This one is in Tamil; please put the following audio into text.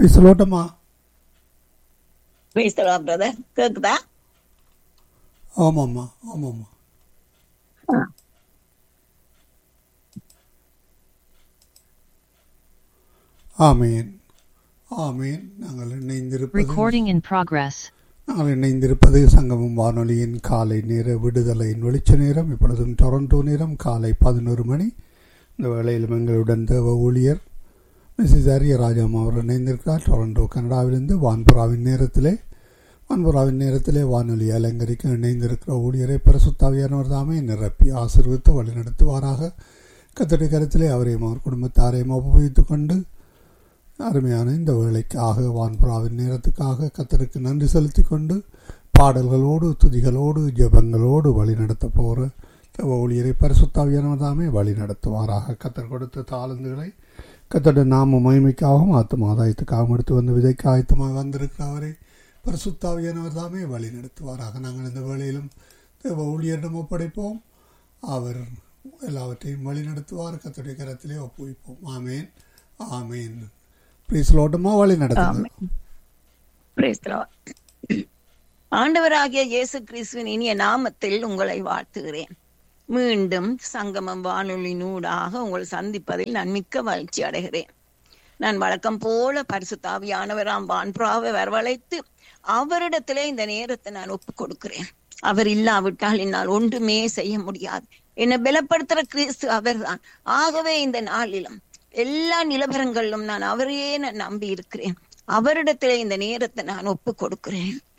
பேசலோட்டமா பேசலாம் பிரதர் கேக்குதா ஆமாம்மா ஆமாம்மா ஆமேன் ஆமேன் நாங்கள் இணைந்திருப்பது Recording in progress. நாங்கள் இணைந்திருப்பது சங்கமம் வானொலியின் காலை நேர விடுதலையின் வெளிச்ச நேரம் இப்பொழுதும் டொரண்டோ நேரம் காலை பதினோரு மணி இந்த வேளையிலும் எங்களுடன் தேவ ஊழியர் மிஸ்ஸஸ் அரியராஜம் அவர் இணைந்திருக்கிறார் டொரண்டோ கனடாவிலிருந்து வான்புறாவின் நேரத்திலே வான்புறாவின் நேரத்திலே வானொலி அலங்கரிக்க இணைந்திருக்கிற ஊழியரை பரிசுத்தாவியானவர் தாமே நிரப்பி ஆசீர்வித்து வழிநடத்துவாராக கத்தடி கருத்திலே அவரையும் அவர் குடும்பத்தாரையும் உபயோகித்துக் கொண்டு அருமையான இந்த வேலைக்காக வான்புறாவின் நேரத்துக்காக கத்தருக்கு நன்றி செலுத்தி கொண்டு பாடல்களோடு துதிகளோடு ஜெபங்களோடு வழி நடத்த போகிற தவ ஊழியரை பரிசுத்தாவியானவர் தாமே வழி நடத்துவாராக கத்தர் கொடுத்த தாளந்துகளை கத்தோட நாம மகிமைக்காகவும் ஆத்தும ஆதாயத்துக்காகவும் எடுத்து வந்து விதைக்கு ஆயத்தமாக வந்திருக்கிற அவரை பரிசுத்தாவியானவர் தாமே வழி நடத்துவாராக நாங்கள் இந்த வேளையிலும் தேவ ஊழியரிடம் ஒப்படைப்போம் அவர் எல்லாவற்றையும் வழி நடத்துவார் கத்தோடைய கரத்திலே ஒப்புவிப்போம் ஆமேன் ஆமேன் பிரிஸ்லோட்டமா வழி நடத்துங்க Praise the Lord. ஆண்டவராகிய இயேசு கிறிஸ்துவின் இனிய நாமத்தில் உங்களை வாழ்த்துகிறேன் மீண்டும் சங்கமம் வானொலியினூடாக உங்களை சந்திப்பதில் நான் மிக்க மகிழ்ச்சி அடைகிறேன் நான் வழக்கம் போல பரிசுத்தாவியானவராம் வான்புறாவை வரவழைத்து அவரிடத்திலே இந்த நேரத்தை நான் ஒப்புக் கொடுக்கிறேன் அவர் இல்லாவிட்டால் என்னால் ஒன்றுமே செய்ய முடியாது என்னை பலப்படுத்துற கிறிஸ்து அவர்தான் ஆகவே இந்த நாளிலும் எல்லா நிலவரங்களிலும் நான் அவரையே நான் நம்பி இருக்கிறேன் அவரிடத்திலே இந்த நேரத்தை நான் ஒப்புக் கொடுக்கிறேன்